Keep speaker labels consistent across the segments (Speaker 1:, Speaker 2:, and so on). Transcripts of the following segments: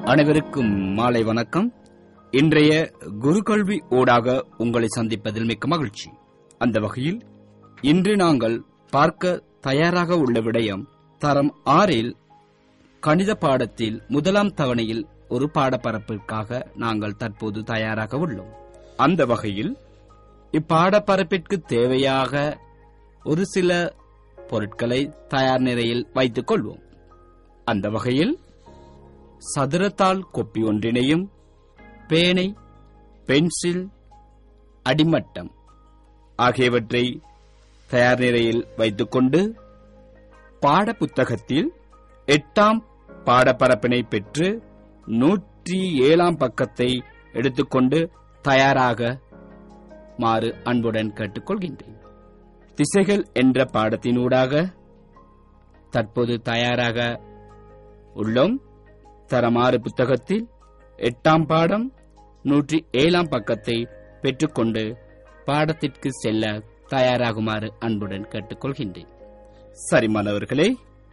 Speaker 1: அனைவருக்கும் மாலை வணக்கம் இன்றைய குருகல்வி ஊடாக உங்களை சந்திப்பதில் மிக்க மகிழ்ச்சி அந்த வகையில் இன்று நாங்கள் பார்க்க தயாராக உள்ள விடயம் தரம் ஆறில் கணித பாடத்தில் முதலாம் தவணையில் ஒரு பாடப்பரப்பிற்காக நாங்கள் தற்போது தயாராக உள்ளோம் அந்த வகையில் இப்பாடப்பரப்பிற்கு தேவையாக ஒரு சில பொருட்களை தயார் நிலையில் வைத்துக் கொள்வோம் அந்த வகையில் சதுரத்தாள் கொப்பி ஒன்றினையும் பேனை பென்சில் அடிமட்டம் ஆகியவற்றை தயார் நிலையில் வைத்துக்கொண்டு பாடப்புத்தகத்தில் எட்டாம் பாடப்பரப்பினை பெற்று நூற்றி ஏழாம் பக்கத்தை எடுத்துக்கொண்டு தயாராக மாறு அன்புடன் கேட்டுக்கொள்கின்றேன் திசைகள் என்ற பாடத்தினூடாக தற்போது தயாராக உள்ளோம் தரமாறு புத்தகத்தில் எட்டாம் பாடம் நூற்றி ஏழாம் பக்கத்தை பெற்றுக்கொண்டு பாடத்திற்கு செல்ல தயாராகுமாறு அன்புடன் கேட்டுக்கொள்கின்றேன் சரி மாணவர்களே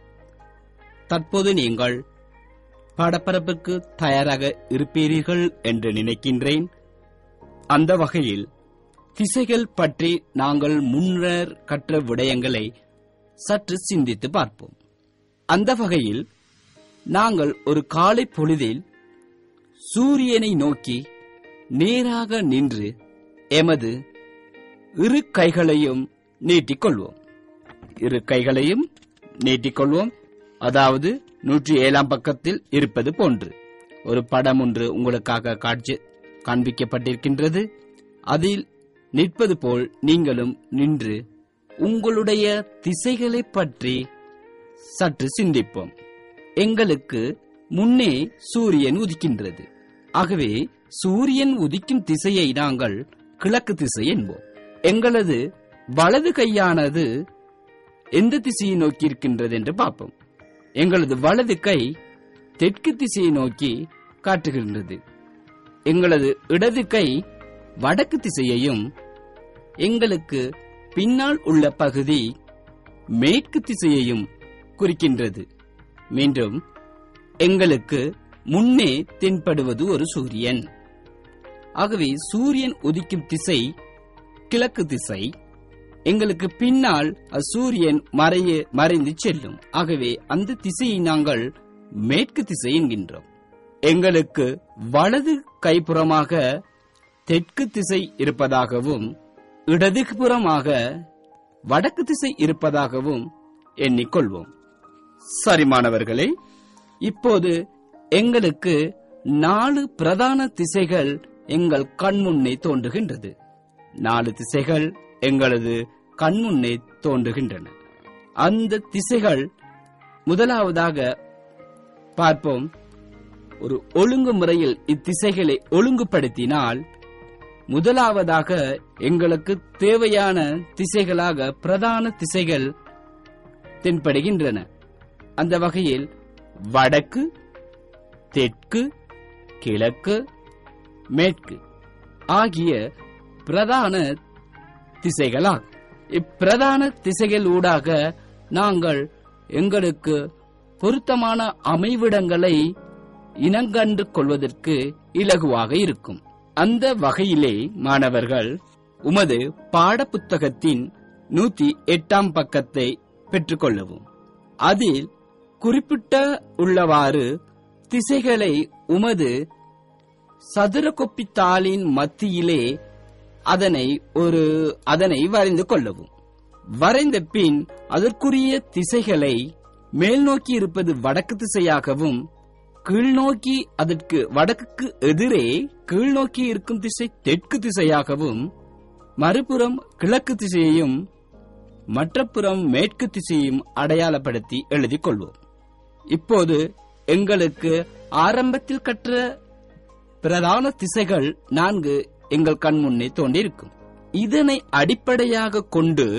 Speaker 1: தற்போது நீங்கள் பாடப்பரப்புக்கு தயாராக இருப்பீர்கள் என்று நினைக்கின்றேன் அந்த வகையில் திசைகள் பற்றி நாங்கள் முன்னர் கற்ற விடயங்களை சற்று சிந்தித்து பார்ப்போம் அந்த வகையில் நாங்கள் ஒரு காலை பொழுதில் சூரியனை நோக்கி நேராக நின்று எமது இரு கைகளையும் நீட்டிக்கொள்வோம் இரு கைகளையும் நீட்டிக்கொள்வோம் அதாவது நூற்றி ஏழாம் பக்கத்தில் இருப்பது போன்று ஒரு படம் ஒன்று உங்களுக்காக காட்சி காண்பிக்கப்பட்டிருக்கின்றது அதில் நிற்பது போல் நீங்களும் நின்று உங்களுடைய திசைகளை பற்றி சற்று சிந்திப்போம் எங்களுக்கு முன்னே சூரியன் உதிக்கின்றது ஆகவே சூரியன் உதிக்கும் திசையை நாங்கள் கிழக்கு திசை என்போம் எங்களது வலது கையானது எந்த திசையை நோக்கி இருக்கின்றது என்று பார்ப்போம் எங்களது வலது கை தெற்கு திசையை நோக்கி காட்டுகின்றது எங்களது இடது கை வடக்கு திசையையும் எங்களுக்கு பின்னால் உள்ள பகுதி மேற்கு திசையையும் குறிக்கின்றது மீண்டும் எங்களுக்கு முன்னே தென்படுவது ஒரு சூரியன் ஆகவே சூரியன் உதிக்கும் திசை கிழக்கு திசை எங்களுக்கு பின்னால் அச்சூரியன் மறைய மறைந்து செல்லும் ஆகவே அந்த திசையை நாங்கள் மேற்கு திசை என்கின்றோம் எங்களுக்கு வலது கைப்புறமாக தெற்கு திசை இருப்பதாகவும் இடதுபுறமாக வடக்கு திசை இருப்பதாகவும் எண்ணிக்கொள்வோம் சரி மாணவர்களே இப்போது எங்களுக்கு நாலு பிரதான திசைகள் எங்கள் கண்முன்னே தோன்றுகின்றது நாலு திசைகள் எங்களது கண்முன்னே தோன்றுகின்றன அந்த திசைகள் முதலாவதாக பார்ப்போம் ஒரு ஒழுங்கு முறையில் இத்திசைகளை ஒழுங்குபடுத்தினால் முதலாவதாக எங்களுக்கு தேவையான திசைகளாக பிரதான திசைகள் தென்படுகின்றன அந்த வகையில் வடக்கு தெற்கு கிழக்கு மேற்கு ஆகிய பிரதான திசைகளாகும் இப்பிரதான திசைகள் ஊடாக நாங்கள் எங்களுக்கு பொருத்தமான அமைவிடங்களை இனங்கண்டு கொள்வதற்கு இலகுவாக இருக்கும் அந்த வகையிலே மாணவர்கள் உமது பாடப்புத்தகத்தின் நூத்தி எட்டாம் பக்கத்தை பெற்றுக்கொள்ளவும் அதில் குறிப்பிட்ட உள்ளவாறு திசைகளை உமது சதுர கொப்பித்தாளின் மத்தியிலே அதனை ஒரு அதனை வரைந்து கொள்ளவும் வரைந்த பின் அதற்குரிய திசைகளை மேல் நோக்கி இருப்பது வடக்கு திசையாகவும் கீழ்நோக்கி அதற்கு வடக்குக்கு எதிரே கீழ்நோக்கி இருக்கும் திசை தெற்கு திசையாகவும் மறுபுறம் கிழக்கு திசையையும் மற்றப்புறம் மேற்கு திசையையும் அடையாளப்படுத்தி எழுதிக் கொள்வோம் இப்போது எங்களுக்கு ஆரம்பத்தில் கற்ற பிரதான திசைகள் நான்கு எங்கள் கண் முன்னே தோன்றியிருக்கும் இதனை அடிப்படையாக கொண்டு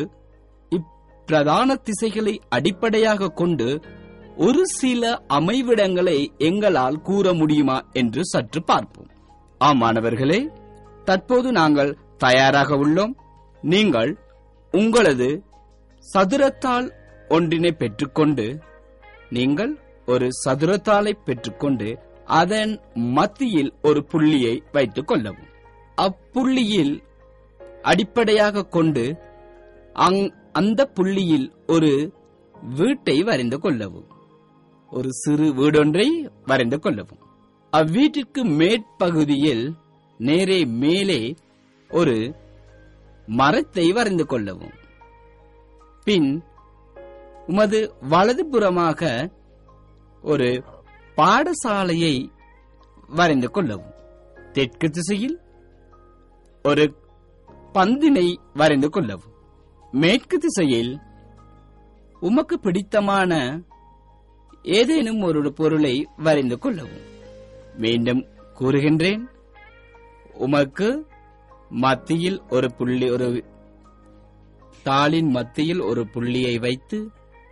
Speaker 1: இப்பிரதான திசைகளை அடிப்படையாக கொண்டு ஒரு சில அமைவிடங்களை எங்களால் கூற முடியுமா என்று சற்று பார்ப்போம் ஆம் மாணவர்களே தற்போது நாங்கள் தயாராக உள்ளோம் நீங்கள் உங்களது சதுரத்தாள் ஒன்றினை பெற்றுக்கொண்டு நீங்கள் ஒரு சதுரத்தாளை பெற்றுக்கொண்டு அதன் மத்தியில் ஒரு புள்ளியை வைத்துக் கொள்ளவும் அப்புள்ளியில் அடிப்படையாக கொண்டு அங்- அந்த புள்ளியில் ஒரு வீட்டை வரைந்து கொள்ளவும் ஒரு சிறு வீடொன்றை வரைந்து கொள்ளவும் அவ்வீட்டிற்கு மேற்பகுதியில் நேரே மேலே ஒரு மரத்தை வரைந்து கொள்ளவும் பின் உமது வலதுபுறமாக ஒரு பாடசாலையை வரைந்து கொள்ளவும் தெற்கு திசையில் ஒரு பந்தினை வரைந்து கொள்ளவும் மேற்கு திசையில் உமக்கு பிடித்தமான ஏதேனும் ஒரு பொருளை வரைந்து கொள்ளவும் மீண்டும் கூறுகின்றேன் உமக்கு மத்தியில் ஒரு புள்ளி ஒரு தாளின் மத்தியில் ஒரு புள்ளியை வைத்து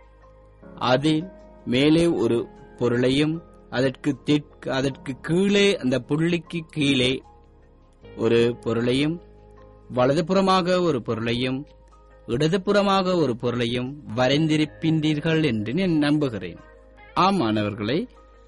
Speaker 1: அதில் மேலே ஒரு பொருளையும் அதற்கு தெற்கு அதற்கு கீழே அந்த புள்ளிக்கு கீழே ஒரு பொருளையும் வலதுபுறமாக ஒரு பொருளையும் இடதுபுறமாக ஒரு பொருளையும் வரைந்திருக்கின்றீர்கள் என்று நான் நம்புகிறேன் ஆம் மாணவர்களே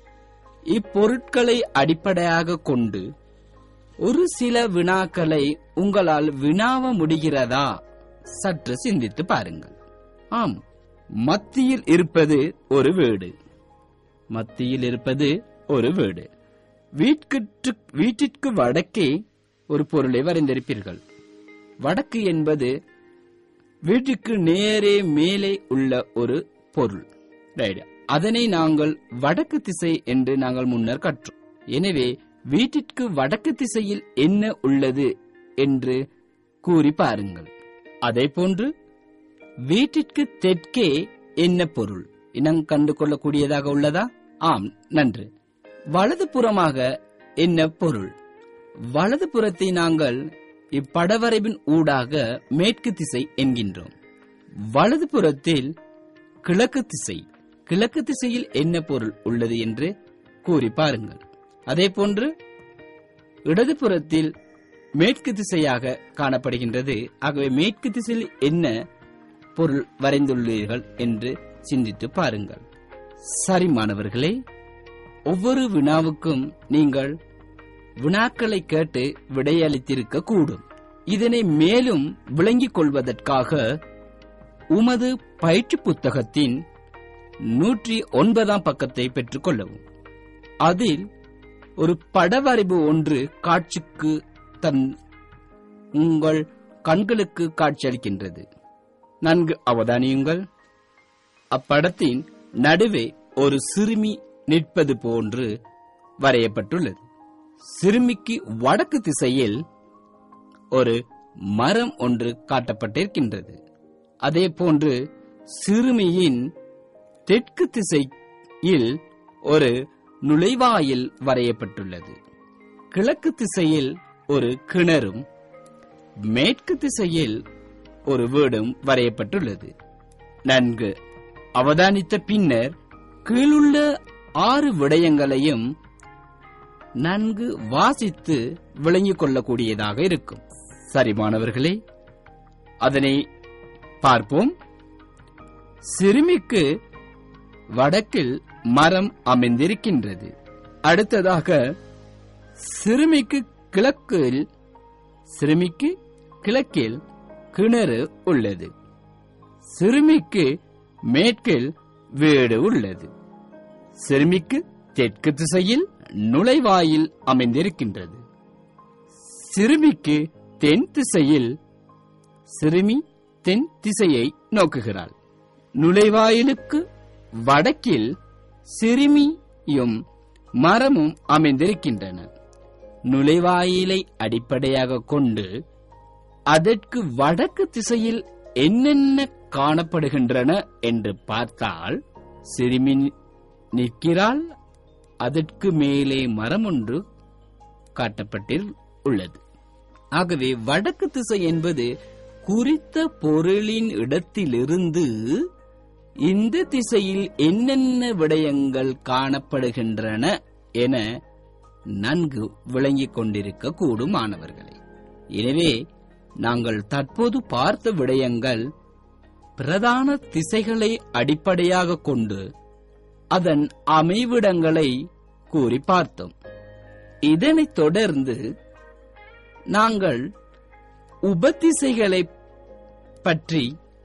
Speaker 1: இப்பொருட்களை அடிப்படையாக கொண்டு ஒரு சில வினாக்களை உங்களால் வினாவ முடிகிறதா சற்று சிந்தித்து பாருங்கள் ஆம் மத்தியில் இருப்பது ஒரு வீடு மத்தியில் இருப்பது ஒரு வீடு வீட்டிற்கு வீட்டிற்கு வடக்கே ஒரு பொருளை வரைந்திருப்பீர்கள் வடக்கு என்பது வீட்டுக்கு நேரே மேலே உள்ள ஒரு பொருள் Right. அதனை நாங்கள் வடக்கு திசை என்று நாங்கள் முன்னர் கற்றோம் எனவே வீட்டிற்கு வடக்கு திசையில் என்ன உள்ளது என்று கூறி பாருங்கள் அதே போன்று வீட்டிற்கு தெற்கே என்ன பொருள் இனம் கண்டு கொள்ளக்கூடியதாக உள்ளதா ஆம் நன்று வலதுபுறமாக என்ன பொருள் வலதுபுறத்தை நாங்கள் இப்படவரைவின் ஊடாக மேற்கு திசை என்கின்றோம் வலதுபுறத்தில் கிழக்கு திசை கிழக்கு திசையில் என்ன பொருள் உள்ளது என்று கூறி பாருங்கள் அதே போன்று இடதுபுறத்தில் மேற்கு திசையாக காணப்படுகின்றது ஆகவே மேற்கு திசையில் என்ன பொருள் வரைந்துள்ளீர்கள் என்று சிந்தித்து பாருங்கள் சரி மாணவர்களே ஒவ்வொரு வினாவுக்கும் நீங்கள் வினாக்களை கேட்டு விடையளித்திருக்க கூடும் இதனை மேலும் விளங்கிக் கொள்வதற்காக உமது பயிற்சி புத்தகத்தின் நூற்றி ஒன்பதாம் பக்கத்தை பெற்றுக் கொள்ளவும் அதில் ஒரு படவரைவு ஒன்று காட்சிக்கு தன் உங்கள் கண்களுக்கு காட்சியளிக்கின்றது நன்கு அவதானியுங்கள் அப்படத்தின் நடுவே ஒரு சிறுமி நிற்பது போன்று வரையப்பட்டுள்ளது சிறுமிக்கு வடக்கு திசையில் ஒரு மரம் ஒன்று காட்டப்பட்டிருக்கின்றது அதே போன்று சிறுமியின் தெற்கு திசையில் ஒரு நுழைவாயில் வரையப்பட்டுள்ளது கிழக்கு திசையில் ஒரு கிணறும் மேற்கு திசையில் ஒரு வீடும் வரையப்பட்டுள்ளது நன்கு அவதானித்த பின்னர் கீழுள்ள ஆறு விடயங்களையும் நன்கு வாசித்து விளங்கிக் கொள்ளக்கூடியதாக இருக்கும் சரி மாணவர்களே அதனை பார்ப்போம் சிறுமிக்கு வடக்கில் மரம் அமைந்திருக்கின்றது அடுத்ததாக சிறுமிக்கு கிழக்கில் சிறுமிக்கு கிழக்கில் கிணறு உள்ளது சிறுமிக்கு மேற்கில் வீடு உள்ளது சிறுமிக்கு தெற்கு திசையில் நுழைவாயில் அமைந்திருக்கின்றது சிறுமிக்கு தென் திசையில் சிறுமி தென் திசையை நோக்குகிறாள் நுழைவாயிலுக்கு வடக்கில் சிறுமியும் மரமும் அமைந்திருக்கின்றன நுழைவாயிலை அடிப்படையாக கொண்டு அதற்கு வடக்கு திசையில் என்னென்ன காணப்படுகின்றன என்று பார்த்தால் சிறுமி நிற்கிறாள் அதற்கு மேலே மரம் ஒன்று காட்டப்பட்டில் உள்ளது ஆகவே வடக்கு திசை என்பது குறித்த பொருளின் இடத்திலிருந்து இந்த திசையில் என்னென்ன விடயங்கள் காணப்படுகின்றன என நன்கு விளங்கிக் கொண்டிருக்க கூடும் மாணவர்களே எனவே நாங்கள் தற்போது பார்த்த விடயங்கள் பிரதான திசைகளை அடிப்படையாக கொண்டு அதன் அமைவிடங்களை கூறி பார்த்தோம் இதனைத் தொடர்ந்து நாங்கள் உபதிசைகளை பற்றி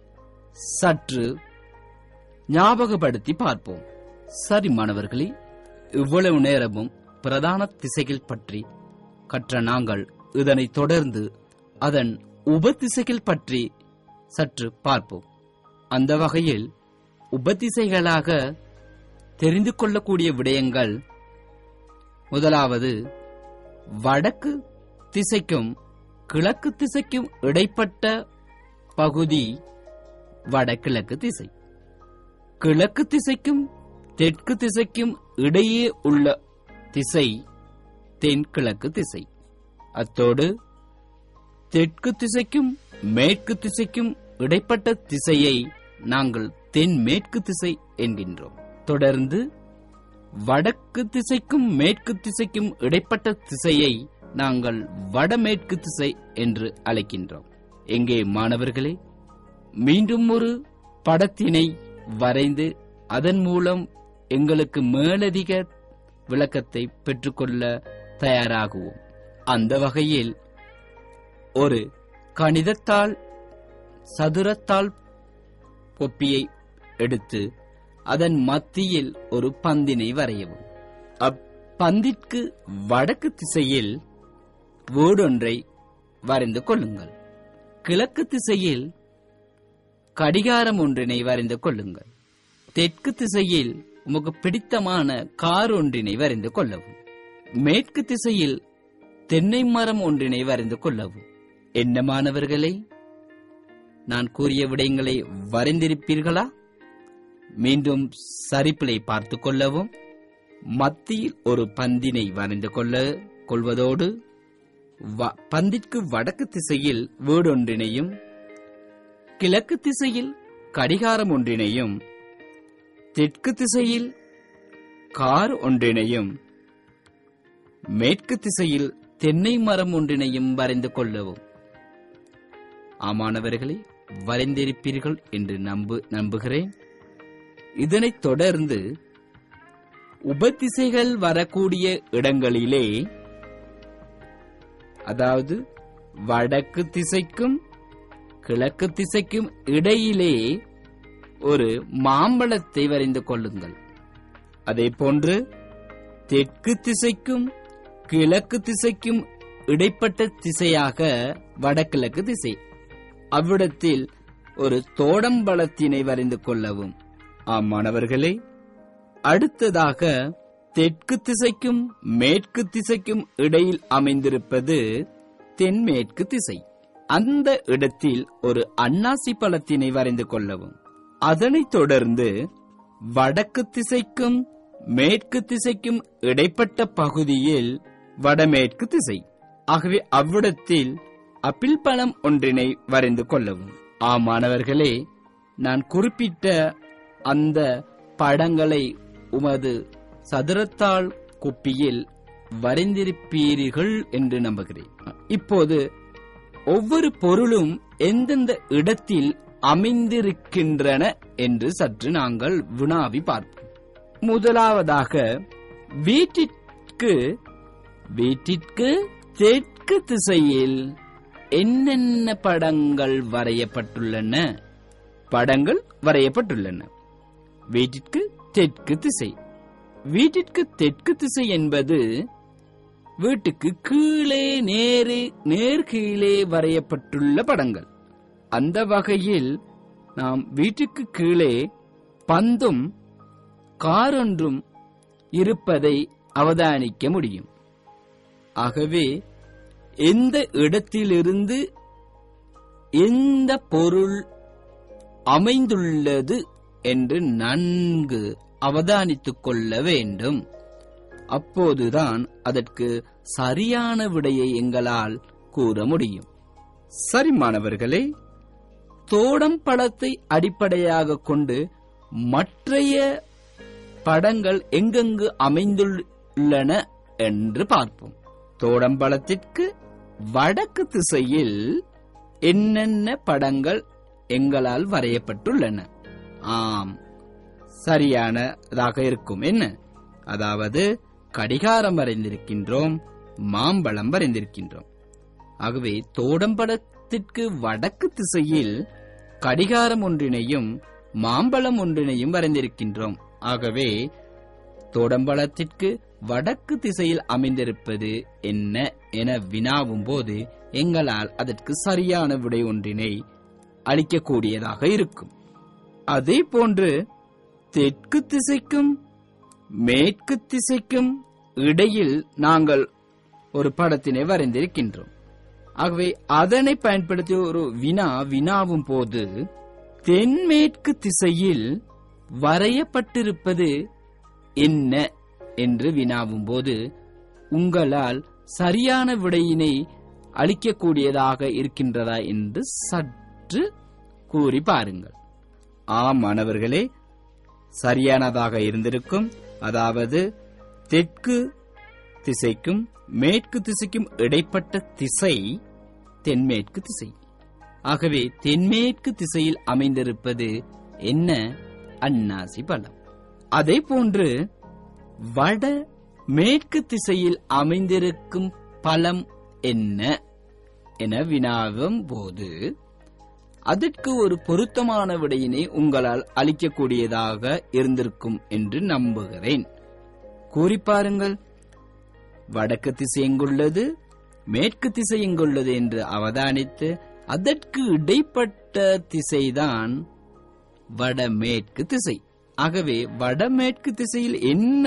Speaker 1: சற்று ஞாபகப்படுத்தி பார்ப்போம் சரி மாணவர்களே இவ்வளவு நேரமும் பிரதான திசைகள் பற்றி கற்ற நாங்கள் இதனைத் தொடர்ந்து அதன் உபதிசைகள் பற்றி சற்று பார்ப்போம் அந்த வகையில் உபதிசைகளாக தெரிந்து கொள்ளக்கூடிய விடயங்கள் முதலாவது வடக்கு திசைக்கும் கிழக்கு திசைக்கும் இடைப்பட்ட பகுதி வடகிழக்கு திசை கிழக்கு திசைக்கும் தெற்கு திசைக்கும் இடையே உள்ள திசை தென்கிழக்கு திசை அத்தோடு தெற்கு திசைக்கும் மேற்கு திசைக்கும் இடைப்பட்ட திசையை நாங்கள் தென்மேற்கு திசை என்கின்றோம் தொடர்ந்து வடக்கு திசைக்கும் மேற்கு திசைக்கும் இடைப்பட்ட திசையை நாங்கள் வடமேற்கு திசை என்று அழைக்கின்றோம் எங்கே மாணவர்களே மீண்டும் ஒரு படத்தினை வரைந்து அதன் மூலம் எங்களுக்கு மேலதிக விளக்கத்தை பெற்றுக்கொள்ள தயாராகுவோம் அந்த வகையில் ஒரு கணிதத்தால் சதுரத்தால் பொப்பியை எடுத்து அதன் மத்தியில் ஒரு பந்தினை வரையவும் அப்பந்திற்கு வடக்கு திசையில் வீடொன்றை வரைந்து கொள்ளுங்கள் கிழக்கு திசையில் கடிகாரம் ஒன்றினை வரைந்து கொள்ளுங்கள் தெற்கு திசையில் உமக்கு பிடித்தமான கார் ஒன்றினை வரைந்து கொள்ளவும் மேற்கு திசையில் தென்னை மரம் ஒன்றினை வரைந்து கொள்ளவும் என்ன மாணவர்களே நான் கூறிய விடயங்களை வரைந்திருப்பீர்களா மீண்டும் சரிப்பிலை பார்த்து கொள்ளவும் மத்தியில் ஒரு பந்தினை வரைந்து கொள்ள கொள்வதோடு வ- பந்திற்கு வடக்கு திசையில் வீடொன்றினையும் கிழக்கு திசையில் கடிகாரம் ஒன்றினையும் தெற்கு திசையில் கார் ஒன்றினையும் மேற்கு திசையில் தென்னை மரம் ஒன்றினையும் வரைந்து கொள்ளவும் ஆமானவர்களே வரைந்திருப்பீர்கள் என்று நம்பு நம்புகிறேன் இதனைத் தொடர்ந்து உபதிசைகள் வரக்கூடிய இடங்களிலே அதாவது வடக்கு திசைக்கும் கிழக்கு திசைக்கும் இடையிலே ஒரு மாம்பழத்தை வரைந்து கொள்ளுங்கள் அதே போன்று தெற்கு திசைக்கும் கிழக்கு திசைக்கும் இடைப்பட்ட திசையாக வடகிழக்கு திசை அவ்விடத்தில் ஒரு தோடம்பழத்தினை வரைந்து கொள்ளவும் ஆம் மாணவர்களே அடுத்ததாக தெற்கு திசைக்கும் மேற்கு திசைக்கும் இடையில் அமைந்திருப்பது தென்மேற்கு திசை அந்த இடத்தில் ஒரு அன்னாசி பழத்தினை வரைந்து கொள்ளவும் அதனைத் தொடர்ந்து வடக்கு திசைக்கும் மேற்கு திசைக்கும் இடைப்பட்ட பகுதியில் வடமேற்கு திசை ஆகவே அவ்விடத்தில் அப்பிள் பழம் ஒன்றினை வரைந்து கொள்ளவும் ஆம் மாணவர்களே நான் குறிப்பிட்ட அந்த படங்களை உமது சதுரத்தாள் குப்பியில் வரைந்திருப்பீர்கள் என்று நம்புகிறேன் இப்போது ஒவ்வொரு பொருளும் எந்தெந்த இடத்தில் அமைந்திருக்கின்றன என்று சற்று நாங்கள் வினாவி பார்ப்போம் முதலாவதாக வீட்டிற்கு வீட்டிற்கு தெற்கு திசையில் என்னென்ன படங்கள் வரையப்பட்டுள்ளன படங்கள் வரையப்பட்டுள்ளன வீட்டிற்கு தெற்கு திசை வீட்டிற்கு தெற்கு திசை என்பது வீட்டுக்கு கீழே நேரே நேர் கீழே வரையப்பட்டுள்ள படங்கள் அந்த வகையில் நாம் வீட்டுக்கு கீழே பந்தும் காரொன்றும் இருப்பதை அவதானிக்க முடியும் ஆகவே எந்த இடத்திலிருந்து எந்த பொருள் அமைந்துள்ளது என்று நன்கு அவதானித்துக் கொள்ள வேண்டும் அப்போதுதான் அதற்கு சரியான விடையை எங்களால் கூற முடியும் சரி மாணவர்களே தோடம் படத்தை அடிப்படையாக கொண்டு மற்றைய படங்கள் எங்கெங்கு அமைந்துள்ளன என்று பார்ப்போம் தோடம்பழத்திற்கு வடக்கு திசையில் என்னென்ன படங்கள் எங்களால் வரையப்பட்டுள்ளன ஆம் சரியானதாக இருக்கும் என்ன அதாவது கடிகாரம் வரைந்திருக்கின்றோம் மாம்பழம் வரைந்திருக்கின்றோம் ஆகவே தோடம்படத்திற்கு வடக்கு திசையில் கடிகாரம் ஒன்றினையும் மாம்பழம் ஒன்றினையும் வரைந்திருக்கின்றோம் ஆகவே தோடம்பழத்திற்கு வடக்கு திசையில் அமைந்திருப்பது என்ன என வினாவும் போது எங்களால் அதற்கு சரியான விடை ஒன்றினை அளிக்கக்கூடியதாக இருக்கும் அதே போன்று தெற்கு திசைக்கும் மேற்கு திசைக்கும் இடையில் நாங்கள் ஒரு படத்தினை வரைந்திருக்கின்றோம் ஆகவே அதனை பயன்படுத்தி ஒரு வினா வினாவும் போது தென்மேற்கு திசையில் வரையப்பட்டிருப்பது என்ன என்று வினாவும் போது உங்களால் சரியான விடையினை அளிக்கக்கூடியதாக இருக்கின்றதா என்று சற்று கூறி பாருங்கள் ஆம் மாணவர்களே சரியானதாக இருந்திருக்கும் அதாவது தெற்கு திசைக்கும் மேற்கு திசைக்கும் இடைப்பட்ட திசை தென்மேற்கு திசை ஆகவே தென்மேற்கு திசையில் அமைந்திருப்பது என்ன அன்னாசி பழம் அதே போன்று வட மேற்கு திசையில் அமைந்திருக்கும் பழம் என்ன என வினாவும் போது அதற்கு ஒரு பொருத்தமான விடையினை உங்களால் அளிக்கக்கூடியதாக இருந்திருக்கும் என்று நம்புகிறேன் கூறி பாருங்கள் வடக்கு திசை எங்குள்ளது மேற்கு திசை எங்குள்ளது என்று அவதானித்து அதற்கு இடைப்பட்ட திசைதான் வடமேற்கு திசை ஆகவே வடமேற்கு திசையில் என்ன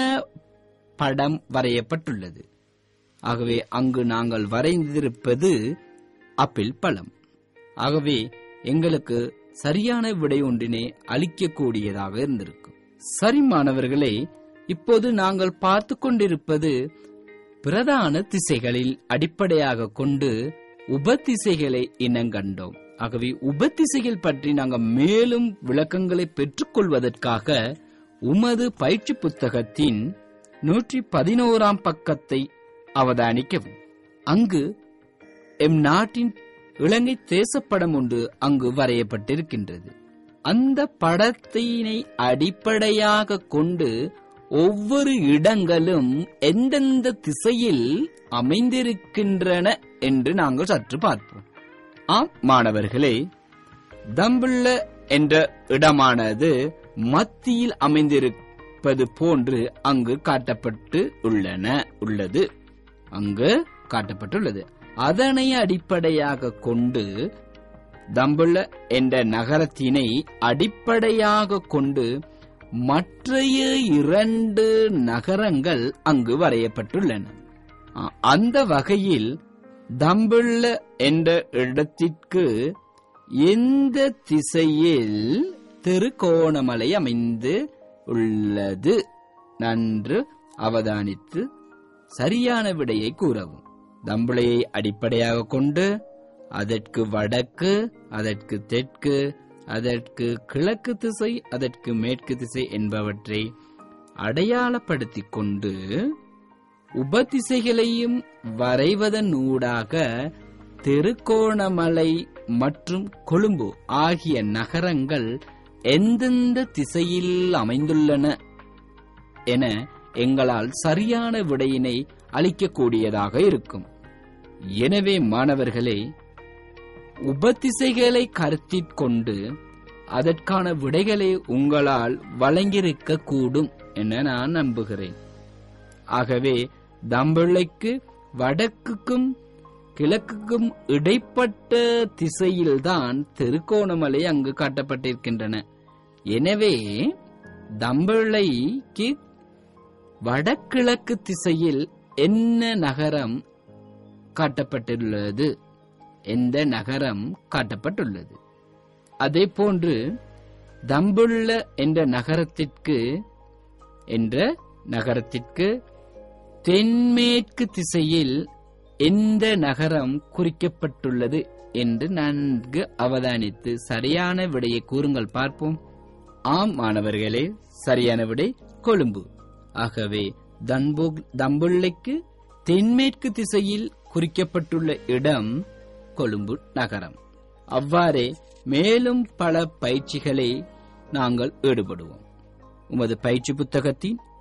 Speaker 1: படம் வரையப்பட்டுள்ளது ஆகவே அங்கு நாங்கள் வரைந்திருப்பது அப்பிள் பழம் ஆகவே எங்களுக்கு சரியான விடை ஒன்றினை அளிக்கக்கூடியதாக இருந்திருக்கும் சரி மாணவர்களே இப்போது நாங்கள் பார்த்து கொண்டிருப்பது பிரதான திசைகளில் அடிப்படையாக கொண்டு உபதிசைகளை இனங்கண்டோம் ஆகவே உபதிசைகள் பற்றி நாங்கள் மேலும் விளக்கங்களை பெற்றுக்கொள்வதற்காக உமது பயிற்சி புத்தகத்தின் நூற்றி பதினோராம் பக்கத்தை அவதானிக்கவும் அங்கு எம் நாட்டின் இலங்கை தேசப்படம் ஒன்று அங்கு வரையப்பட்டிருக்கின்றது அந்த படத்தினை அடிப்படையாக கொண்டு ஒவ்வொரு இடங்களும் எந்தெந்த திசையில் அமைந்திருக்கின்றன என்று நாங்கள் சற்று பார்ப்போம் ஆம் மாணவர்களே தம்புள்ள என்ற இடமானது மத்தியில் அமைந்திருப்பது போன்று அங்கு காட்டப்பட்டு உள்ளன உள்ளது அங்கு காட்டப்பட்டுள்ளது அதனை அடிப்படையாக கொண்டு தம்புள்ள என்ற நகரத்தினை அடிப்படையாக கொண்டு மற்றைய இரண்டு நகரங்கள் அங்கு வரையப்பட்டுள்ளன அ- அந்த வகையில் தம்புள்ள என்ற இடத்திற்கு எந்த திசையில் திருகோணமலை அமைந்து உள்ளது நன்று அவதானித்து சரியான விடையை கூறவும் தம்புளையை அடிப்படையாக கொண்டு அதற்கு வடக்கு அதற்கு தெற்கு அதற்கு கிழக்கு திசை அதற்கு மேற்கு திசை என்பவற்றை அடையாளப்படுத்திக் கொண்டு உபதிசைகளையும் வரைவதன் ஊடாக திருகோணமலை மற்றும் கொழும்பு ஆகிய நகரங்கள் எந்தெந்த திசையில் அமைந்துள்ளன என எங்களால் சரியான விடையினை அளிக்கக்கூடியதாக இருக்கும் எனவே மாணவர்களே உபதிசைகளை கருத்திற் கொண்டு அதற்கான விடைகளை உங்களால் வழங்கியிருக்க கூடும் என நான் நம்புகிறேன் ஆகவே தம்பிள்ளைக்கு வடக்குக்கும் கிழக்குக்கும் இடைப்பட்ட திசையில்தான் திருகோணமலை அங்கு காட்டப்பட்டிருக்கின்றன எனவே தம்பிள்ளைக்கு வடகிழக்கு திசையில் என்ன நகரம் காட்டப்பட்டுள்ளது எந்த நகரம் காட்டப்பட்டுள்ளது அதே போன்று தம்புள்ள என்ற நகரத்திற்கு என்ற நகரத்திற்கு தென்மேற்கு திசையில் எந்த நகரம் குறிக்கப்பட்டுள்ளது என்று நன்கு அவதானித்து சரியான விடையை கூறுங்கள் பார்ப்போம் ஆம் மாணவர்களே சரியான விடை கொழும்பு ஆகவே தன்பு தம்புள்ளைக்கு தென்மேற்கு திசையில் குறிக்கப்பட்டுள்ள இடம் கொழும்பு நகரம் அவ்வாறே மேலும் பல பயிற்சிகளை நாங்கள் ஈடுபடுவோம் உமது பயிற்சி புத்தகத்தின்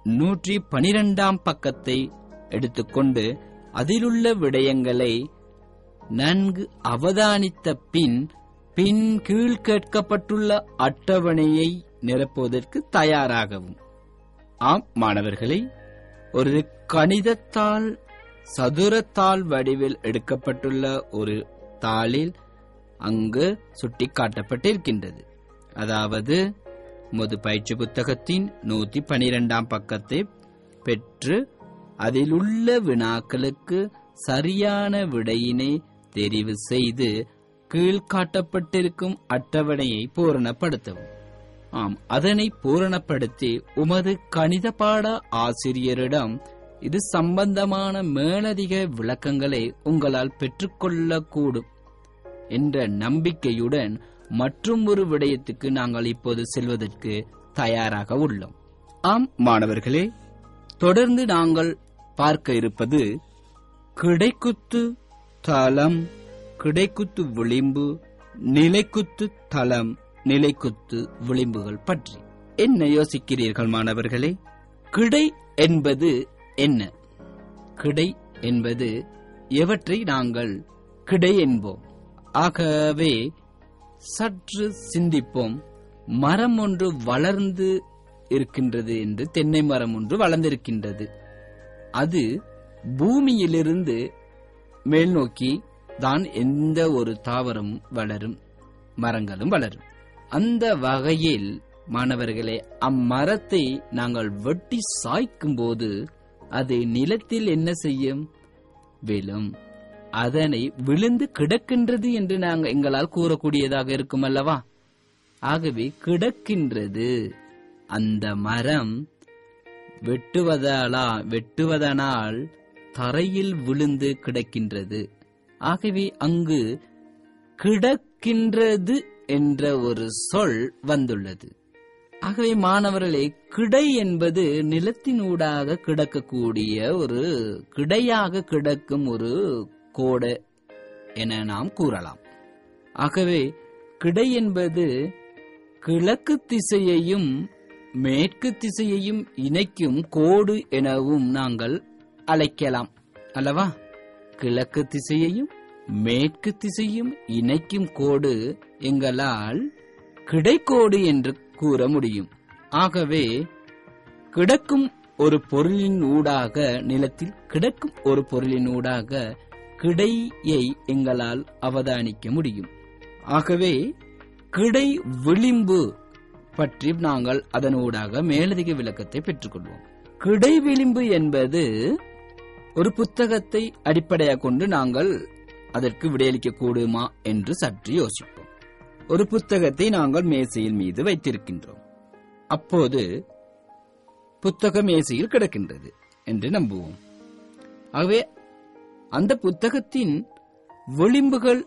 Speaker 1: நூற்றி பனிரெண்டாம் பக்கத்தை எடுத்துக்கொண்டு அதிலுள்ள விடயங்களை நன்கு அவதானித்த பின் பின் கீழ் கேட்கப்பட்டுள்ள அட்டவணையை நிரப்புவதற்கு தயாராகவும் ஆம் மாணவர்களே ஒரு கணிதத்தாள் சதுரத்தாள் வடிவில் எடுக்கப்பட்டுள்ள ஒரு தாளில் அங்கு சுட்டிக்காட்டப்பட்டிருக்கின்றது அதாவது முது பயிற்சி புத்தகத்தின் நூத்தி பனிரெண்டாம் பக்கத்தை பெற்று அதில் உள்ள வினாக்களுக்கு சரியான விடையினை தெரிவு செய்து கீழ்காட்டப்பட்டிருக்கும் அட்டவணையை பூரணப்படுத்தவும் ஆம் அதனை பூரணப்படுத்தி உமது கணித பாட ஆசிரியரிடம் இது சம்பந்தமான மேலதிக விளக்கங்களை உங்களால் பெற்றுக்கொள்ளக்கூடும் என்ற நம்பிக்கையுடன் மற்றும் ஒரு விடயத்துக்கு நாங்கள் இப்போது செல்வதற்கு தயாராக உள்ளோம் ஆம் மாணவர்களே தொடர்ந்து நாங்கள் பார்க்க இருப்பது கிடைக்குத்து தளம் கிடைக்குத்து விளிம்பு நிலைக்குத்து தளம் நிலைக்குத்து விளிம்புகள் பற்றி என்ன யோசிக்கிறீர்கள் மாணவர்களே கிடை என்பது என்ன கிடை என்பது எவற்றை நாங்கள் கிடை என்போம் ஆகவே சற்று சிந்திப்போம் மரம் ஒன்று வளர்ந்து இருக்கின்றது என்று தென்னை மரம் ஒன்று வளர்ந்திருக்கின்றது அது பூமியிலிருந்து மேல் நோக்கி தான் எந்த ஒரு தாவரமும் வளரும் மரங்களும் வளரும் அந்த வகையில் மாணவர்களே அம்மரத்தை நாங்கள் வெட்டி சாய்க்கும் போது அது நிலத்தில் என்ன செய்யும் விழும் அதனை விழுந்து கிடக்கின்றது என்று நாங்கள் எங்களால் கூறக்கூடியதாக இருக்கும் அல்லவா ஆகவே கிடக்கின்றது அந்த மரம் வெட்டுவதாலா வெட்டுவதனால் தரையில் விழுந்து கிடக்கின்றது ஆகவே அங்கு கிடக்கின்றது என்ற ஒரு சொல் வந்துள்ளது ஆகவே மாணவர்களே கிடை என்பது நிலத்தினூடாக கிடக்கக்கூடிய ஒரு கிடையாக கிடக்கும் ஒரு கோடு என நாம் கூறலாம் ஆகவே கிடை என்பது கிழக்கு திசையையும் மேற்கு திசையையும் இணைக்கும் கோடு எனவும் நாங்கள் அழைக்கலாம் அல்லவா கிழக்கு திசையையும் மேற்கு திசையும் இணைக்கும் கோடு எங்களால் கிடைக்கோடு என்று கூற முடியும் ஆகவே கிடக்கும் ஒரு பொருளின் ஊடாக நிலத்தில் கிடக்கும் ஒரு பொருளின் ஊடாக கிடையை எங்களால் அவதானிக்க முடியும் ஆகவே கிடை விளிம்பு பற்றி நாங்கள் அதனூடாக மேலதிக விளக்கத்தை பெற்றுக்கொள்வோம் கிடை விளிம்பு என்பது ஒரு புத்தகத்தை அடிப்படையாக கொண்டு நாங்கள் அதற்கு விடையளிக்க கூடுமா என்று சற்று யோசிப்போம் ஒரு புத்தகத்தை நாங்கள் மேசையின் மீது வைத்திருக்கின்றோம் அப்போது புத்தக மேசையில் கிடக்கின்றது என்று நம்புவோம் ஆகவே அந்த புத்தகத்தின் விளிம்புகள்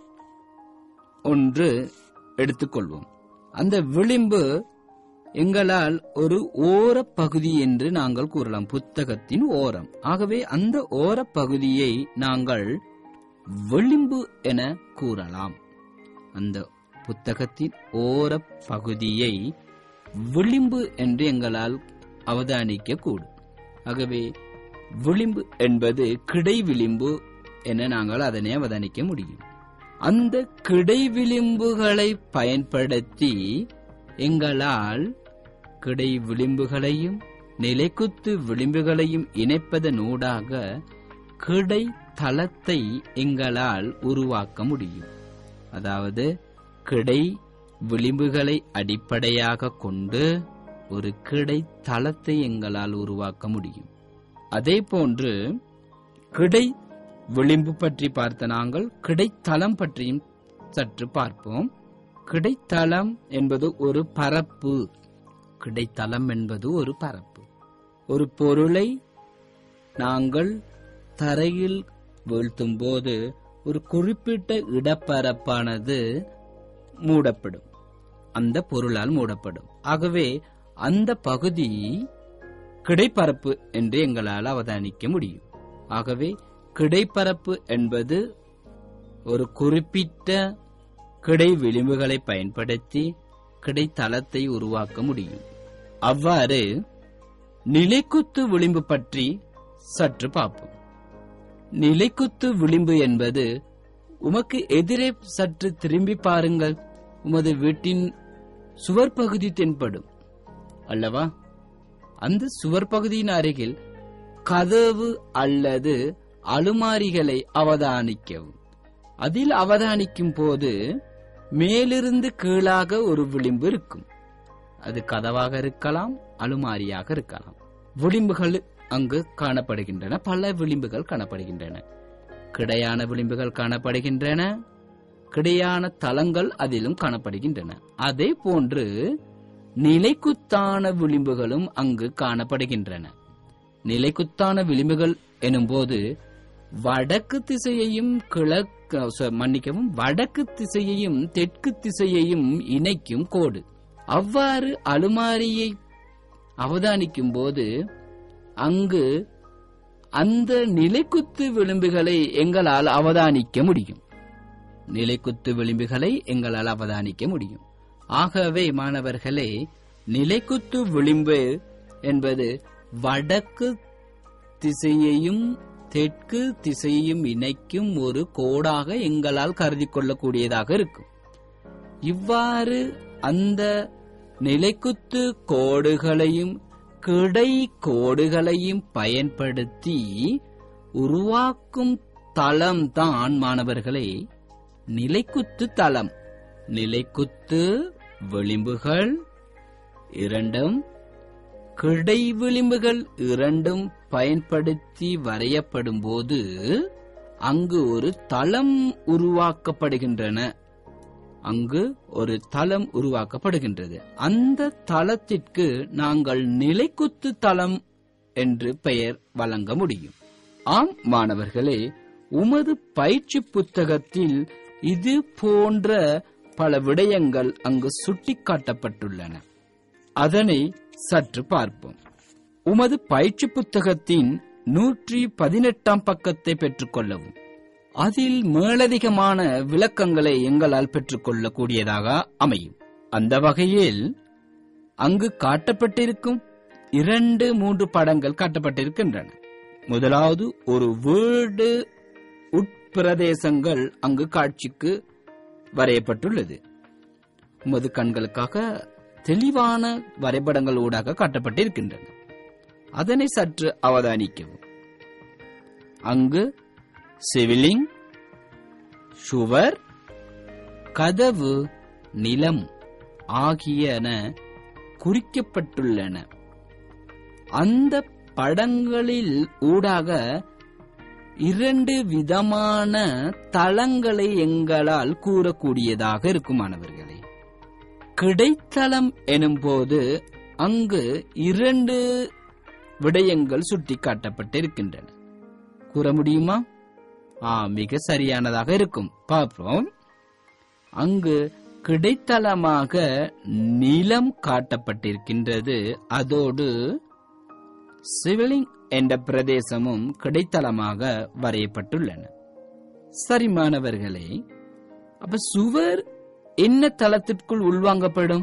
Speaker 1: ஒன்று எடுத்துக்கொள்வோம் அந்த விளிம்பு எங்களால் ஒரு ஓர பகுதி என்று நாங்கள் கூறலாம் புத்தகத்தின் ஓரம் ஆகவே அந்த ஓர பகுதியை நாங்கள் விளிம்பு என கூறலாம் அந்த புத்தகத்தின் ஓர பகுதியை விளிம்பு என்று எங்களால் அவதானிக்க கூடும் ஆகவே விளிம்பு என்பது கிடை விளிம்பு என நாங்கள் அதனை அவதானிக்க முடியும் அந்த கிடை விளிம்புகளை பயன்படுத்தி எங்களால் கிடை விளிம்புகளையும் நிலைக்குத்து விளிம்புகளையும் இணைப்பதனூடாக கிடை தளத்தை எங்களால் உருவாக்க முடியும் அதாவது கிடை விளிம்புகளை அடிப்படையாக கொண்டு ஒரு கிடை தளத்தை எங்களால் உருவாக்க முடியும் அதே போன்று கிடை விளிம்பு பற்றி பார்த்த நாங்கள் கிடைத்தளம் பற்றியும் சற்று பார்ப்போம் கிடைத்தளம் என்பது ஒரு பரப்பு கிடைத்தளம் என்பது ஒரு பரப்பு ஒரு பொருளை நாங்கள் தரையில் வீழ்த்தும் போது ஒரு குறிப்பிட்ட இடப்பரப்பானது மூடப்படும் அந்த பொருளால் மூடப்படும் ஆகவே அந்த பகுதி கிடைப்பரப்பு என்று எங்களால் அவதானிக்க முடியும் ஆகவே கிடைப்பரப்பு என்பது ஒரு குறிப்பிட்ட கிடை விளிம்புகளை பயன்படுத்தி கிடைத்தளத்தை உருவாக்க முடியும் அவ்வாறு நிலைக்குத்து விளிம்பு பற்றி சற்று பார்ப்போம் நிலைக்குத்து விளிம்பு என்பது உமக்கு எதிரே சற்று திரும்பி பாருங்கள் உமது வீட்டின் சுவர் பகுதி தென்படும் அல்லவா அந்த சுவர் பகுதியின் அருகில் கதவு அல்லது அலுமாரிகளை அவதானிக்கவும் அதில் அவதானிக்கும் போது மேலிருந்து கீழாக ஒரு விளிம்பு இருக்கும் அது கதவாக இருக்கலாம் அலுமாரியாக இருக்கலாம் விளிம்புகள் அங்கு காணப்படுகின்றன பல விளிம்புகள் காணப்படுகின்றன கிடையான விளிம்புகள் காணப்படுகின்றன கிடையான தளங்கள் அதிலும் காணப்படுகின்றன அதே போன்று நிலைக்குத்தான விளிம்புகளும் அங்கு காணப்படுகின்றன நிலைக்குத்தான விளிம்புகள் எனும்போது வடக்கு திசையையும் கிழக்கு ச- மன்னிக்கவும் வடக்கு திசையையும் தெற்கு திசையையும் இணைக்கும் கோடு அவ்வாறு அலுமாரியை அவதானிக்கும் போது அங்கு அந்த நிலைக்குத்து விளிம்புகளை எங்களால் அவதானிக்க முடியும் நிலைக்குத்து விளிம்புகளை எங்களால் அவதானிக்க முடியும் ஆகவே மாணவர்களே நிலைக்குத்து விளிம்பு என்பது வடக்கு திசையையும் தெற்கு திசையையும் இணைக்கும் ஒரு கோடாக எங்களால் கருதி கொள்ளக்கூடியதாக இருக்கும் இவ்வாறு அந்த நிலைக்குத்து கோடுகளையும் கிடை கோடுகளையும் பயன்படுத்தி உருவாக்கும் தளம்தான் மாணவர்களே நிலைக்குத்து தளம் நிலைக்குத்து விளிம்புகள் இரண்டும் கிடை விளிம்புகள் இரண்டும் பயன்படுத்தி வரையப்படும் போது அங்கு ஒரு தளம் உருவாக்கப்படுகின்றன அங்கு ஒரு தளம் உருவாக்கப்படுகின்றது அந்த தளத்திற்கு நாங்கள் நிலைக்குத்து தளம் என்று பெயர் வழங்க முடியும் ஆம் மாணவர்களே உமது பயிற்சி புத்தகத்தில் இது போன்ற பல விடயங்கள் அங்கு சுட்டிக்காட்டப்பட்டுள்ளன அதனை சற்று பார்ப்போம் உமது பயிற்சி புத்தகத்தின் நூற்றி பதினெட்டாம் பக்கத்தை பெற்றுக்கொள்ளவும் அதில் மேலதிகமான விளக்கங்களை எங்களால் பெற்றுக்கொள்ளக்கூடியதாக அமையும் அந்த வகையில் அங்கு காட்டப்பட்டிருக்கும் இரண்டு மூன்று படங்கள் காட்டப்பட்டிருக்கின்றன முதலாவது ஒரு வீடு உட்பிரதேசங்கள் அங்கு காட்சிக்கு வரையப்பட்டுள்ளது உமது கண்களுக்காக தெளிவான வரைபடங்கள் ஊடாக காட்டப்பட்டிருக்கின்றன அதனை சற்று அவதானிக்கவும் அங்கு சிவிலிங் சுவர் கதவு நிலம் ஆகியன குறிக்கப்பட்டுள்ளன அந்த படங்களில் ஊடாக இரண்டு விதமான தளங்களை எங்களால் கூறக்கூடியதாக இருக்கும் மாணவர்களே கிடைத்தளம் எனும்போது அங்கு இரண்டு விடயங்கள் சுட்டிக்காட்டப்பட்டிருக்கின்றன கூற முடியுமா ஆ மிக சரியானதாக இருக்கும் பார்ப்போம் அங்கு கிடைத்தளமாக நிலம் காட்டப்பட்டிருக்கின்றது அதோடு சிவிலிங் என்ற பிரதேசமும் கிடைத்தளமாக வரையப்பட்டுள்ளன சரி மாணவர்களே அப்ப சுவர் என்ன தளத்திற்குள் உள்வாங்கப்படும்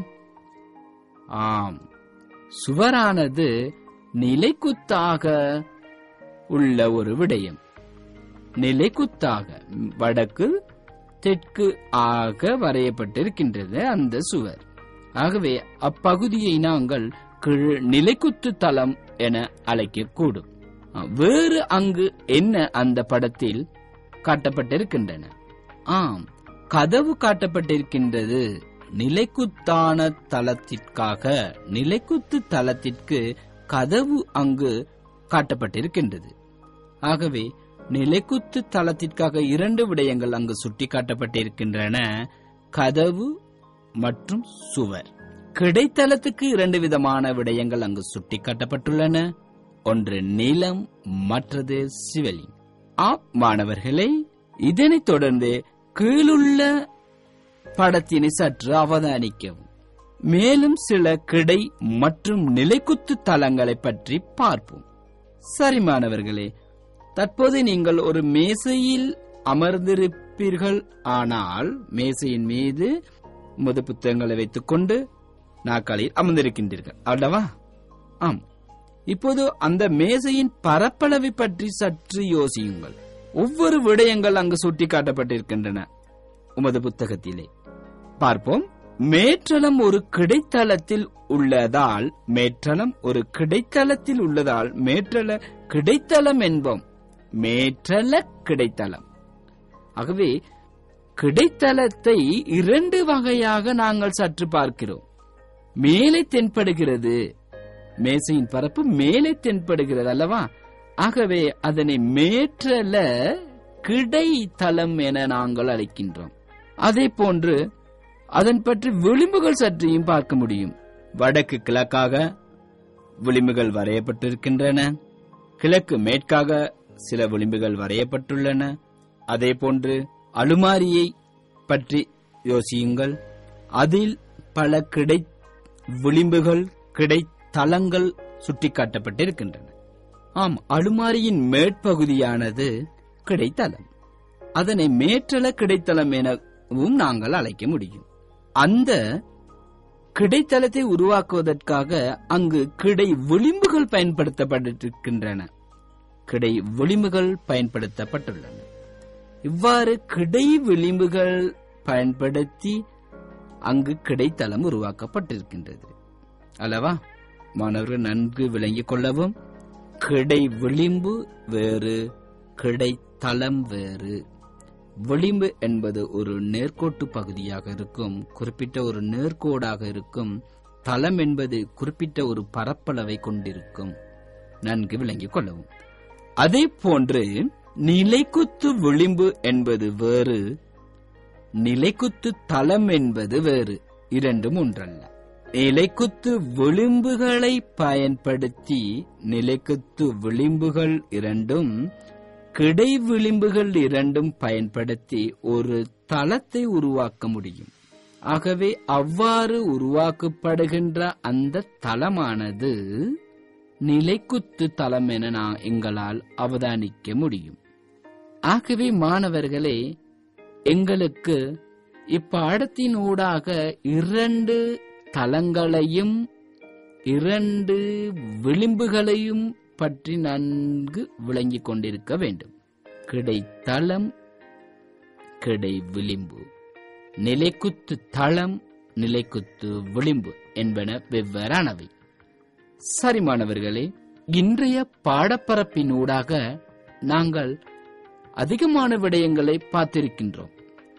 Speaker 1: ஆம் சுவரானது நிலைக்குத்தாக உள்ள ஒரு விடயம் நிலைக்குத்தாக வடக்கு தெற்கு ஆக வரையப்பட்டிருக்கின்றது அந்த சுவர் ஆகவே அப்பகுதியை நாங்கள் கீழ் நிலைக்குத்து தளம் என அழைக்கக்கூடும் ஆ, வேறு அங்கு என்ன அந்த படத்தில் காட்டப்பட்டிருக்கின்றன ஆம் கதவு காட்டப்பட்டிருக்கின்றது நிலைக்குத்தான தளத்திற்காக நிலைக்குத்து தளத்திற்கு கதவு அங்கு காட்டப்பட்டிருக்கின்றது ஆகவே நிலைக்குத்து தளத்திற்காக இரண்டு விடயங்கள் அங்கு சுட்டிக்காட்டப்பட்டிருக்கின்றன கதவு மற்றும் சுவர் கிடைத்தளத்துக்கு இரண்டு விதமான விடயங்கள் அங்கு சுட்டிக்காட்டப்பட்டுள்ளன ஒன்று நிலம் மற்றது சிவலிங் ஆம் மாணவர்களே இதனைத் தொடர்ந்து கீழுள்ள படத்தினை சற்று அவதானிக்கவும் மேலும் சில கிடை மற்றும் நிலைக்குத்து தளங்களை பற்றி பார்ப்போம் சரி மாணவர்களே தற்போது நீங்கள் ஒரு மேசையில் அமர்ந்திருப்பீர்கள் ஆனால் மேசையின் மீது முது புத்தகங்களை வைத்துக்கொண்டு நாற்காலியில் அமர்ந்திருக்கின்றீர்கள் அல்லவா ஆம் இப்போது அந்த மேசையின் பரப்பளவை பற்றி சற்று யோசியுங்கள் ஒவ்வொரு விடயங்கள் அங்கு சுட்டிக்காட்டப்பட்டிருக்கின்றன உமது புத்தகத்திலே பார்ப்போம் மேற்றளம் ஒரு கிடைத்தளத்தில் உள்ளதால் மேற்றளம் ஒரு கிடைத்தளத்தில் உள்ளதால் மேற்றள கிடைத்தளம் என்போம் மேற்றள கிடைத்தளம் ஆகவே கிடைத்தளத்தை இரண்டு வகையாக நாங்கள் சற்று பார்க்கிறோம் மேலே தென்படுகிறது மேசையின் பரப்பு மேலே தென்படுகிறது அல்லவா ஆகவே அதனை மேற்றல கிடைத்தளம் என நாங்கள் அழைக்கின்றோம் அதே போன்று அதன் பற்றி விளிம்புகள் சற்றையும் பார்க்க முடியும் வடக்கு கிழக்காக விளிம்புகள் வரையப்பட்டிருக்கின்றன கிழக்கு மேற்காக சில விளிம்புகள் வரையப்பட்டுள்ளன அதே போன்று அலுமாரியை பற்றி யோசியுங்கள் அதில் பல கிடை விளிம்புகள் கிடைத்தளங்கள் சுட்டிக்காட்டப்பட்டிருக்கின்றன ஆம் அலுமாரியின் மேற்பகுதியானது கிடைத்தளம் அதனை மேற்றள கிடைத்தளம் எனவும் நாங்கள் அழைக்க முடியும் அந்த கிடைத்தளத்தை உருவாக்குவதற்காக அங்கு கிடை விளிம்புகள் பயன்படுத்தப்பட்டிருக்கின்றன கிடை விளிம்புகள் பயன்படுத்தப்பட்டுள்ளன இவ்வாறு கிடை விளிம்புகள் பயன்படுத்தி அங்கு கிடைத்தளம் உருவாக்கப்பட்டிருக்கின்றது அல்லவா மாணவர்கள் நன்கு விளங்கிக் கொள்ளவும் கிடை விளிம்பு வேறு கிடைத்தளம் வேறு விளிம்பு என்பது ஒரு நேர்கோட்டு பகுதியாக இருக்கும் குறிப்பிட்ட ஒரு நேர்கோடாக இருக்கும் தளம் என்பது குறிப்பிட்ட ஒரு பரப்பளவை கொண்டிருக்கும் நன்கு விளங்கிக் கொள்ளவும் அதே போன்று நிலைக்குத்து விளிம்பு என்பது வேறு நிலைக்குத்து தளம் என்பது வேறு இரண்டும் ஒன்றல்ல நிலைக்குத்து விளிம்புகளை பயன்படுத்தி நிலைக்குத்து விளிம்புகள் இரண்டும் கிடை விளிம்புகள் இரண்டும் பயன்படுத்தி ஒரு தளத்தை உருவாக்க முடியும் ஆகவே அவ்வாறு உருவாக்கப்படுகின்ற அந்த தளமானது நிலைக்குத்து தளம் என நான் எங்களால் அவதானிக்க முடியும் ஆகவே மாணவர்களே எங்களுக்கு இப்பாடத்தின் ஊடாக இரண்டு தளங்களையும் இரண்டு விளிம்புகளையும் பற்றி நன்கு விளங்கிக் கொண்டிருக்க வேண்டும் கிடைத்தளம் கிடை விளிம்பு நிலைக்குத்து தளம் நிலைக்குத்து விளிம்பு என்பன வெவ்வேறானவை சரி மாணவர்களே இன்றைய பாடப்பரப்பினூடாக நாங்கள் அதிகமான விடயங்களை பார்த்திருக்கின்றோம்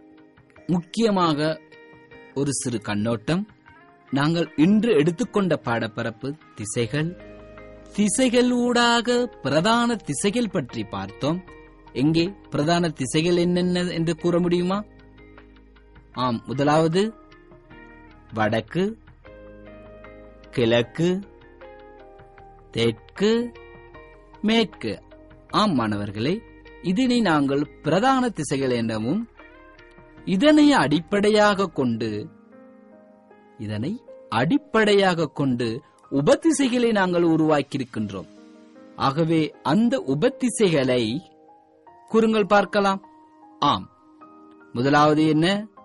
Speaker 1: முக்கியமாக ஒரு சிறு கண்ணோட்டம் நாங்கள் இன்று எடுத்துக்கொண்ட பாடப்பரப்பு திசைகள் திசைகள் ஊடாக பிரதான திசைகள் பற்றி பார்த்தோம் எங்கே பிரதான திசைகள் என்னென்ன என்று கூற முடியுமா ஆம் முதலாவது வடக்கு கிழக்கு தெற்கு மேற்கு ஆம் மாணவர்களே இதனை நாங்கள் பிரதான திசைகள் எனவும் இதனை அடிப்படையாக கொண்டு இதனை அடிப்படையாக கொண்டு உபதிசைகளை நாங்கள் உருவாக்கியிருக்கின்றோம் ஆகவே அந்த உபதிசைகளை கூறுங்கள் பார்க்கலாம் ஆம் முதலாவது என்ன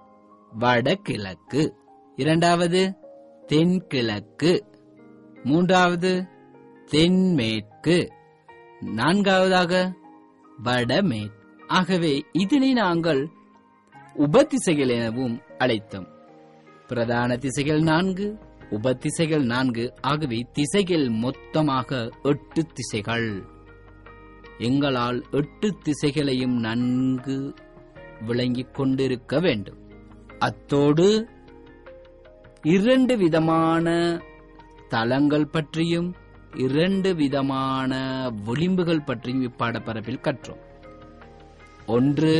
Speaker 1: வடகிழக்கு இரண்டாவது தென்கிழக்கு மூன்றாவது தென்மேற்கு நான்காவதாக வடமேற்கு ஆகவே இதனை நாங்கள் உபதிசைகள் எனவும் அழைத்தோம் பிரதான திசைகள் நான்கு உபதிசைகள் நான்கு ஆகவே திசைகள் மொத்தமாக எட்டு திசைகள் எங்களால் எட்டு திசைகளையும் நன்கு விளங்கிக் கொண்டிருக்க வேண்டும் அத்தோடு இரண்டு விதமான தலங்கள் பற்றியும் இரண்டு விதமான விளிம்புகள் பற்றியும் இப்பாடப்பரப்பில் கற்றோம் ஒன்று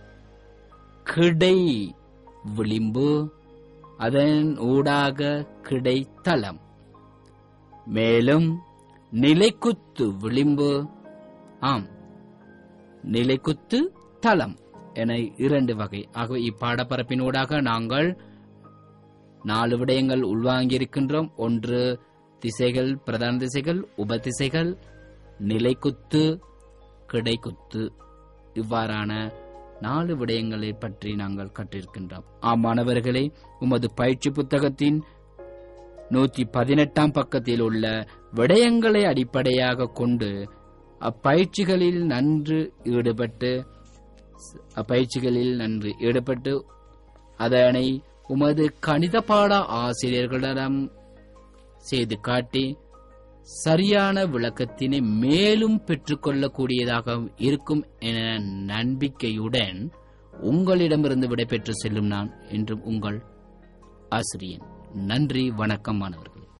Speaker 1: கிடை விளிம்பு அதன் ஊடாக கிடைத்தளம் மேலும் நிலைக்குத்து விளிம்பு ஆம் நிலைக்குத்து தளம் என இரண்டு வகை ஆகவே இப்பாடப்பரப்பினூடாக நாங்கள் நாலு விடயங்கள் உள்வாங்கியிருக்கின்றோம் ஒன்று திசைகள் பிரதான திசைகள் உபதிசைகள் நிலைக்குத்து கிடைக்குத்து இவ்வாறான நாலு விடயங்களை பற்றி நாங்கள் கற்றிருக்கின்றோம் ஆம் மாணவர்களே உமது பயிற்சி புத்தகத்தின் நூற்றி பதினெட்டாம் பக்கத்தில் உள்ள விடயங்களை அடிப்படையாக கொண்டு அப்பயிற்சிகளில் நன்று ஈடுபட்டு அப்பயிற்சிகளில் நன்று ஈடுபட்டு அதனை உமது கணித பாட ஆசிரியர்களிடம் செய்து காட்டி சரியான விளக்கத்தினை மேலும் பெற்றுக்கொள்ளக்கூடியதாக இருக்கும் என நம்பிக்கையுடன் உங்களிடமிருந்து விடைபெற்று செல்லும் நான் என்றும் உங்கள் ஆசிரியன் நன்றி வணக்கம் மாணவர்கள்